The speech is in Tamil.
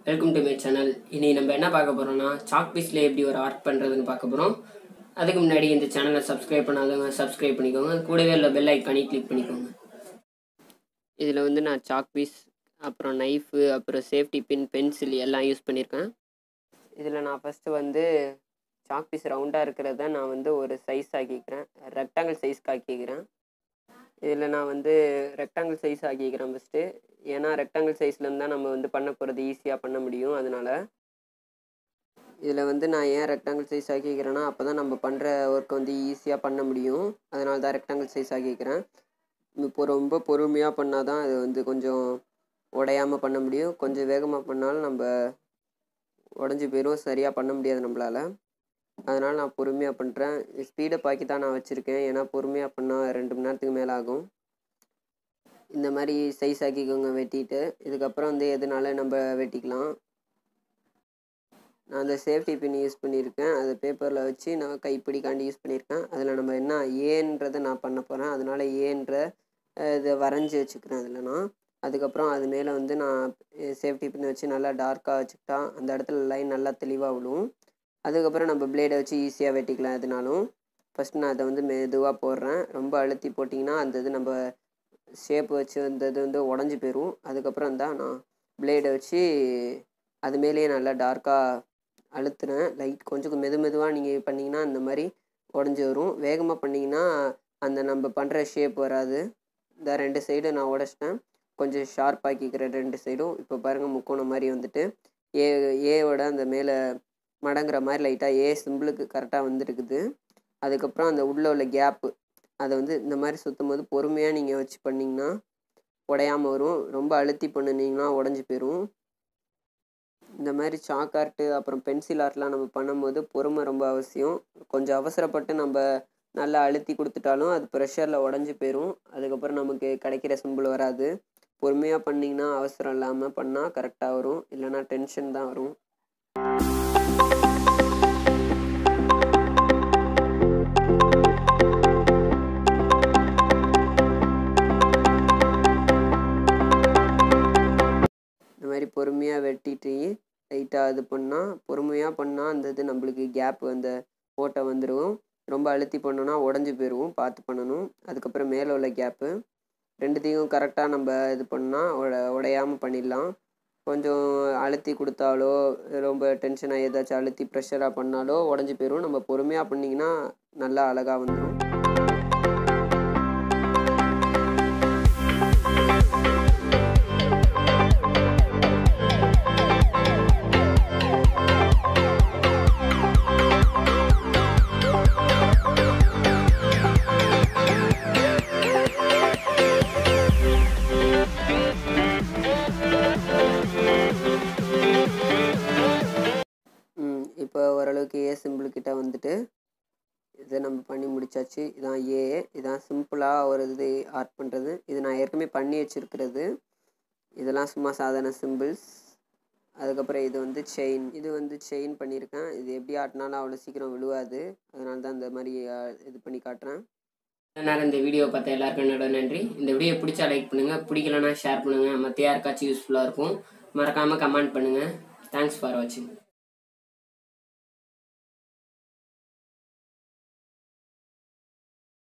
வெல்கம் டு மை சேனல் இனி நம்ம என்ன பார்க்க போகிறோம்னா சாக் பீஸில் எப்படி ஒரு ஆர்ட் பண்ணுறதுன்னு பார்க்க போகிறோம் அதுக்கு முன்னாடி இந்த சேனலை சப்ஸ்கிரைப் பண்ணாதவங்க சப்ஸ்கிரைப் பண்ணிக்கோங்க கூடவே உள்ள பெல் ஐக்கானி கிளிக் பண்ணிக்கோங்க இதில் வந்து நான் சாக் பீஸ் அப்புறம் நைஃபு அப்புறம் சேஃப்டி பின் பென்சில் எல்லாம் யூஸ் பண்ணியிருக்கேன் இதில் நான் ஃபஸ்ட்டு வந்து சாக் பீஸ் ரவுண்டாக இருக்கிறத நான் வந்து ஒரு சைஸ் ஆக்கிக்கிறேன் ரெக்டாங்கிள் சைஸ்க்கு ஆக்கிக்கிறேன் இதில் நான் வந்து ரெக்டாங்கிள் சைஸ் ஆக்கிக்கிறேன் ஃபஸ்ட்டு ஏன்னா ரெக்டாங்கிள் சைஸ்லேருந்து தான் நம்ம வந்து பண்ண போகிறது ஈஸியாக பண்ண முடியும் அதனால் இதில் வந்து நான் ஏன் ரெக்டாங்கிள் சைஸ் ஆக்கிக்கிறேன்னா அப்போ தான் நம்ம பண்ணுற ஒர்க் வந்து ஈஸியாக பண்ண முடியும் அதனால தான் ரெக்டாங்கிள் சைஸ் ஆக்கிக்கிறேன் இப்போ ரொம்ப பொறுமையாக பண்ணால் தான் அது வந்து கொஞ்சம் உடையாமல் பண்ண முடியும் கொஞ்சம் வேகமாக பண்ணாலும் நம்ம உடஞ்சி போயிடும் சரியாக பண்ண முடியாது நம்மளால் அதனால் நான் பொறுமையாக பண்ணுறேன் ஸ்பீடை பாக்கி தான் நான் வச்சுருக்கேன் ஏன்னா பொறுமையாக பண்ணால் ரெண்டு மணி நேரத்துக்கு மேலே ஆகும் இந்த மாதிரி சைஸ் ஆக்கிக்கோங்க வெட்டிட்டு இதுக்கப்புறம் வந்து எதுனால நம்ம வெட்டிக்கலாம் நான் அந்த சேஃப்டி பின் யூஸ் பண்ணியிருக்கேன் அதை பேப்பரில் வச்சு நான் கைப்பிடிக்காண்டி யூஸ் பண்ணியிருக்கேன் அதில் நம்ம என்ன ஏன்றதை நான் பண்ண போகிறேன் அதனால் ஏன்ற இதை வரைஞ்சி வச்சுக்கிறேன் அதில் நான் அதுக்கப்புறம் அது மேலே வந்து நான் சேஃப்டி பின் வச்சு நல்லா டார்க்காக வச்சுக்கிட்டா அந்த இடத்துல லைன் நல்லா தெளிவாக விழுவும் அதுக்கப்புறம் நம்ம பிளேடை வச்சு ஈஸியாக வெட்டிக்கலாம் எதுனாலும் ஃபஸ்ட் நான் அதை வந்து மெதுவாக போடுறேன் ரொம்ப அழுத்தி போட்டிங்கன்னா அந்த இது நம்ம ஷேப் வச்சு அந்த இது வந்து உடஞ்சி போயிடும் அதுக்கப்புறம் தான் நான் பிளேடை வச்சு அது மேலேயே நல்லா டார்க்காக அழுத்துறேன் லைட் கொஞ்சம் மெது மெதுவாக நீங்கள் பண்ணிங்கன்னா இந்த மாதிரி உடஞ்சி வரும் வேகமாக பண்ணிங்கன்னா அந்த நம்ம பண்ணுற ஷேப் வராது இந்த ரெண்டு சைடும் நான் உடச்சிட்டேன் கொஞ்சம் ஷார்ப் ஆக்கிக்கிறேன் ரெண்டு சைடும் இப்போ பாருங்கள் முக்கோணம் மாதிரி வந்துட்டு ஏ ஏவோட அந்த மேலே மடங்குற மாதிரி லைட்டாக ஏ சிம்பிளுக்கு கரெக்டாக வந்துருக்குது அதுக்கப்புறம் அந்த உள்ளே உள்ள கேப்பு அதை வந்து இந்த மாதிரி சுற்றும் போது பொறுமையாக நீங்கள் வச்சு பண்ணிங்கன்னா உடையாமல் வரும் ரொம்ப அழுத்தி பண்ணினீங்கன்னா உடஞ்சி போயிடும் இந்த மாதிரி சாக் ஆர்ட்டு அப்புறம் பென்சில் ஆர்ட்லாம் நம்ம பண்ணும்போது பொறுமை ரொம்ப அவசியம் கொஞ்சம் அவசரப்பட்டு நம்ம நல்லா அழுத்தி கொடுத்துட்டாலும் அது ப்ரெஷரில் உடஞ்சி போயிடும் அதுக்கப்புறம் நமக்கு கிடைக்கிற சிம்பிள் வராது பொறுமையாக பண்ணிங்கன்னா அவசரம் இல்லாமல் பண்ணால் கரெக்டாக வரும் இல்லைனா டென்ஷன் தான் வரும் இந்த மாதிரி பொறுமையாக வெட்டிட்டு லைட்டாக இது பண்ணால் பொறுமையாக பண்ணால் அந்த இது நம்மளுக்கு கேப் அந்த ஓட்டை வந்துடும் ரொம்ப அழுத்தி பண்ணோன்னா உடஞ்சி போயிடுவோம் பார்த்து பண்ணணும் அதுக்கப்புறம் மேலே உள்ள கேப்பு ரெண்டுத்தையும் கரெக்டாக நம்ம இது பண்ணால் உட உடையாமல் பண்ணிடலாம் கொஞ்சம் அழுத்தி கொடுத்தாலோ ரொம்ப டென்ஷனாக ஏதாச்சும் அழுத்தி ப்ரெஷராக பண்ணாலோ உடஞ்சி போயிடும் நம்ம பொறுமையாக பண்ணிங்கன்னா நல்லா அழகாக வந்துடும் இப்போ ஓரளவுக்கு ஏ சிம்பிள் கிட்ட வந்துட்டு இதை நம்ம பண்ணி முடிச்சாச்சு இதான் ஏ இதான் சிம்பிளாக ஒரு இது ஆர்ட் பண்ணுறது இது நான் ஏற்கனவே பண்ணி வச்சுருக்கிறது இதெல்லாம் சும்மா சாதாரண சிம்பிள்ஸ் அதுக்கப்புறம் இது வந்து செயின் இது வந்து செயின் பண்ணியிருக்கேன் இது எப்படி ஆட்டினாலும் அவ்வளோ சீக்கிரம் விழுவாது அதனால தான் இந்த மாதிரி இது பண்ணி காட்டுறேன் நேரம் இந்த வீடியோ பார்த்த எல்லாருக்கும் என்னோட நன்றி இந்த வீடியோ பிடிச்சா லைக் பண்ணுங்கள் பிடிக்கலனா ஷேர் பண்ணுங்கள் மற்ற யாருக்காச்சும் யூஸ்ஃபுல்லாக இருக்கும் மறக்காமல் கமெண்ட் பண்ணுங்கள் தேங்க்ஸ் ஃபார் வாட்சிங்